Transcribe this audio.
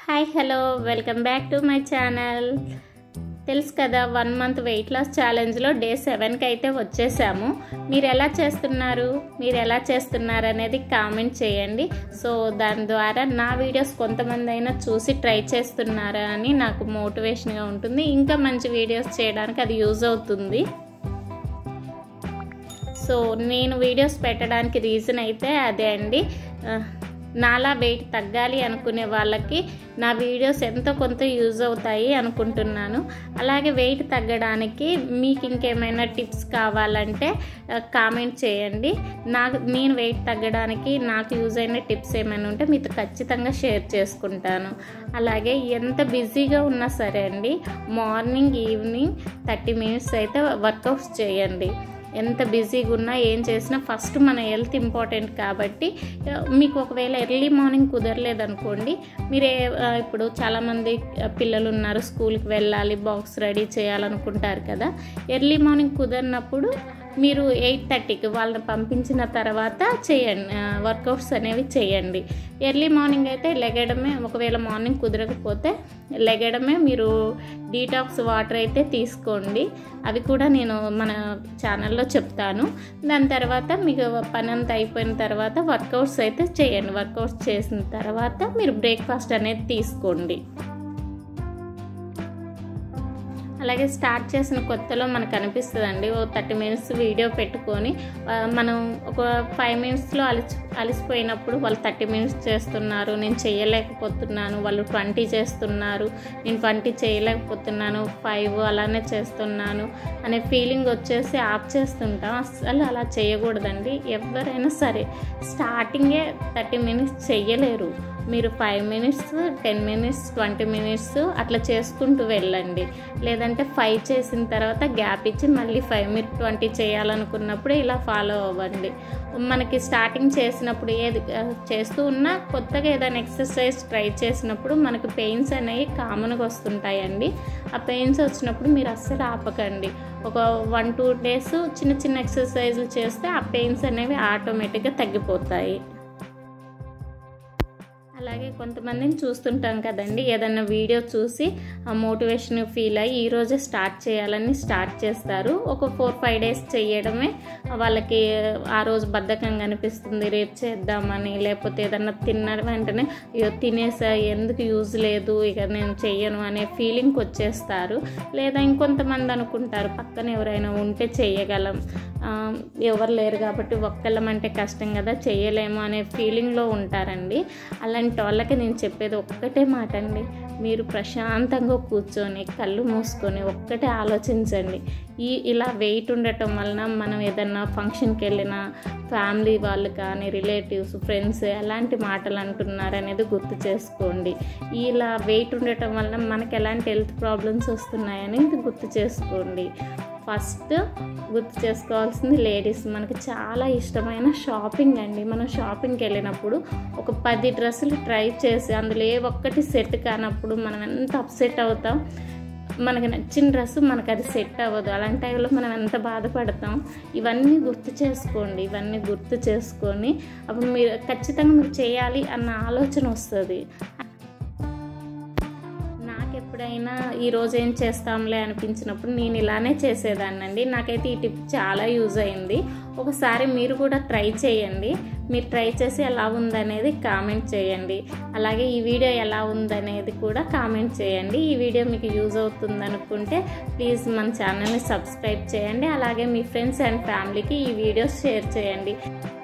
hi hello welcome back to my channel తెలుసు కదా one month weight loss ఛాలెంజ్లో day సెవెన్కి అయితే వచ్చేసాము మీరు ఎలా చేస్తున్నారు మీరు ఎలా చేస్తున్నారు అనేది కామెంట్ చేయండి సో దాని ద్వారా నా వీడియోస్ కొంతమంది అయినా చూసి ట్రై చేస్తున్నారా అని నాకు మోటివేషన్గా ఉంటుంది ఇంకా మంచి వీడియోస్ చేయడానికి అది యూజ్ అవుతుంది సో నేను వీడియోస్ పెట్టడానికి రీజన్ అయితే అదే అండి నాలా వెయిట్ తగ్గాలి అనుకునే వాళ్ళకి నా వీడియోస్ ఎంతో కొంత యూజ్ అవుతాయి అనుకుంటున్నాను అలాగే వెయిట్ తగ్గడానికి మీకు ఇంకేమైనా టిప్స్ కావాలంటే కామెంట్ చేయండి నాకు నేను వెయిట్ తగ్గడానికి నాకు యూజ్ అయిన టిప్స్ ఏమైనా ఉంటే మీతో ఖచ్చితంగా షేర్ చేసుకుంటాను అలాగే ఎంత బిజీగా ఉన్నా సరే అండి మార్నింగ్ ఈవినింగ్ థర్టీ మినిట్స్ అయితే వర్కౌట్స్ చేయండి ఎంత బిజీగా ఉన్నా ఏం చేసినా ఫస్ట్ మన హెల్త్ ఇంపార్టెంట్ కాబట్టి మీకు ఒకవేళ ఎర్లీ మార్నింగ్ కుదరలేదనుకోండి మీరే ఇప్పుడు చాలామంది పిల్లలు ఉన్నారు స్కూల్కి వెళ్ళాలి బాక్స్ రెడీ చేయాలనుకుంటారు కదా ఎర్లీ మార్నింగ్ కుదరినప్పుడు మీరు ఎయిట్ థర్టీకి వాళ్ళని పంపించిన తర్వాత చేయండి వర్కౌట్స్ అనేవి చేయండి ఎర్లీ మార్నింగ్ అయితే లెగడమే ఒకవేళ మార్నింగ్ కుదరకపోతే లెగడమే మీరు డీటాక్స్ వాటర్ అయితే తీసుకోండి అవి కూడా నేను మన ఛానల్లో చెప్తాను దాని తర్వాత మీకు పని అంతా అయిపోయిన తర్వాత వర్కౌట్స్ అయితే చేయండి వర్కౌట్స్ చేసిన తర్వాత మీరు బ్రేక్ఫాస్ట్ అనేది తీసుకోండి అలాగే స్టార్ట్ చేసిన కొత్తలో మనకు అనిపిస్తుందండి ఓ థర్టీ మినిట్స్ వీడియో పెట్టుకొని మనం ఒక ఫైవ్ మినిట్స్లో అలిసి అలసిపోయినప్పుడు వాళ్ళు థర్టీ మినిట్స్ చేస్తున్నారు నేను చేయలేకపోతున్నాను వాళ్ళు ట్వంటీ చేస్తున్నారు నేను ట్వంటీ చేయలేకపోతున్నాను ఫైవ్ అలానే చేస్తున్నాను అనే ఫీలింగ్ వచ్చేసి ఆఫ్ చేస్తుంటాం అస్సలు అలా చేయకూడదండి ఎవరైనా సరే స్టార్టింగే థర్టీ మినిట్స్ చెయ్యలేరు మీరు five minutes ten minutes twenty minutes అట్లా చేసుకుంటూ వెళ్ళండి లేదంటే ఫైవ్ చేసిన తర్వాత గ్యాప్ ఇచ్చి మళ్ళీ ఫైవ్ మీరు ట్వంటీ చేయాలనుకున్నప్పుడు ఇలా ఫాలో అవ్వండి మనకి స్టార్టింగ్ చేసినప్పుడు ఏది చేస్తూ ఉన్నా కొత్తగా ఏదైనా ఎక్సర్సైజ్ ట్రై చేసినప్పుడు మనకి పెయిన్స్ అనేవి కామన్గా వస్తుంటాయండి ఆ పెయిన్స్ వచ్చినప్పుడు మీరు అస్సలు ఆపకండి ఒక వన్ టూ డేస్ చిన్న చిన్న ఎక్సర్సైజ్లు చేస్తే ఆ పెయిన్స్ అనేవి ఆటోమేటిక్గా తగ్గిపోతాయి అలాగే కొంతమందిని చూస్తుంటాం కదండి ఏదన్నా వీడియో చూసి ఆ మోటివేషన్ ఫీల్ అయ్యి ఈరోజే స్టార్ట్ చేయాలని స్టార్ట్ చేస్తారు ఒక ఫోర్ ఫైవ్ డేస్ చేయడమే వాళ్ళకి ఆ రోజు బద్ధకంగా అనిపిస్తుంది రేపు చేద్దామని లేకపోతే ఏదన్నా తిన్న వెంటనే అయ్యో తినేసా ఎందుకు యూజ్ లేదు ఇక నేను చెయ్యను అనే ఫీలింగ్కి వచ్చేస్తారు లేదా ఇంకొంతమంది అనుకుంటారు పక్కన ఎవరైనా ఉంటే చేయగలం ఎవరు లేరు కాబట్టి ఒక్కళ్ళం అంటే కష్టం కదా చేయలేము అనే ఫీలింగ్లో ఉంటారండి అలాంటి వాళ్ళకి నేను చెప్పేది ఒక్కటే మాట అండి మీరు ప్రశాంతంగా కూర్చొని కళ్ళు మూసుకొని ఒక్కటే ఆలోచించండి ఈ ఇలా వెయిట్ ఉండటం వలన మనం ఏదన్నా ఫంక్షన్కి వెళ్ళినా ఫ్యామిలీ వాళ్ళు కానీ రిలేటివ్స్ ఫ్రెండ్స్ ఎలాంటి మాటలు అంటున్నారు అనేది గుర్తు చేసుకోండి ఇలా వెయిట్ ఉండటం వలన మనకి ఎలాంటి హెల్త్ ప్రాబ్లమ్స్ వస్తున్నాయనేది గుర్తు చేసుకోండి ఫస్ట్ గుర్తు చేసుకోవాల్సింది లేడీస్ మనకి చాలా ఇష్టమైన షాపింగ్ అండి మనం షాపింగ్కి వెళ్ళినప్పుడు ఒక పది డ్రెస్సులు ట్రై చేసి అందులో ఏ ఒక్కటి సెట్ కానప్పుడు మనం ఎంత అప్సెట్ అవుతాం మనకి నచ్చిన డ్రెస్ మనకు అది సెట్ అవ్వదు అలాంటి టైంలో మనం ఎంత బాధపడతాం ఇవన్నీ గుర్తు చేసుకోండి ఇవన్నీ గుర్తు చేసుకొని అప్పుడు మీరు ఖచ్చితంగా మీరు చేయాలి అన్న ఆలోచన వస్తుంది ఎప్పుడైనా ఈరోజు ఏం చేస్తాంలే అనిపించినప్పుడు నేను ఇలానే చేసేదాన్నండి నాకైతే ఈ టిప్ చాలా యూజ్ అయింది ఒకసారి మీరు కూడా ట్రై చేయండి మీరు ట్రై చేసి ఎలా ఉందనేది కామెంట్ చేయండి అలాగే ఈ వీడియో ఎలా ఉందనేది కూడా కామెంట్ చేయండి ఈ వీడియో మీకు యూజ్ అవుతుంది అనుకుంటే ప్లీజ్ మన ఛానల్ని సబ్స్క్రైబ్ చేయండి అలాగే మీ ఫ్రెండ్స్ అండ్ ఫ్యామిలీకి ఈ వీడియోస్ షేర్ చేయండి